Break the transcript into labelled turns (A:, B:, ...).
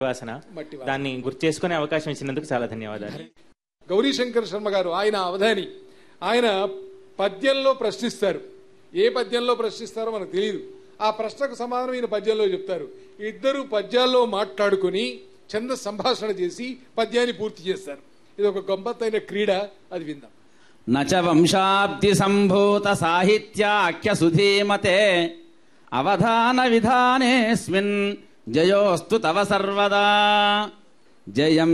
A: వాసన
B: మట్టి వాసన.
A: దాన్ని గుర్తు చేసుకునే అవకాశం ఇచ్చినందుకు చాలా ధన్యవాదాలు
B: గౌరీశంకర్ శర్మ గారు ఆయన అవధాని ఆయన పద్యంలో ప్రశ్నిస్తారు ఏ పద్యంలో ప్రశ్నిస్తారో మనకు తెలియదు ఆ ప్రశ్నకు సమాధానం ఈయన పద్యంలో చెప్తారు ఇద్దరు పద్యాల్లో మాట్లాడుకుని చంద సంభాషణ చేసి పద్యాన్ని పూర్తి చేస్తారు ఇది ఒక గొప్పతైన క్రీడ అది విందాం
C: నచ వంశాబ్ది సంభూత సాహిత్యాఖ్య సుధీమతే అవధాన విధానేస్మిన్ జయోస్తు తవ సర్వదా జయం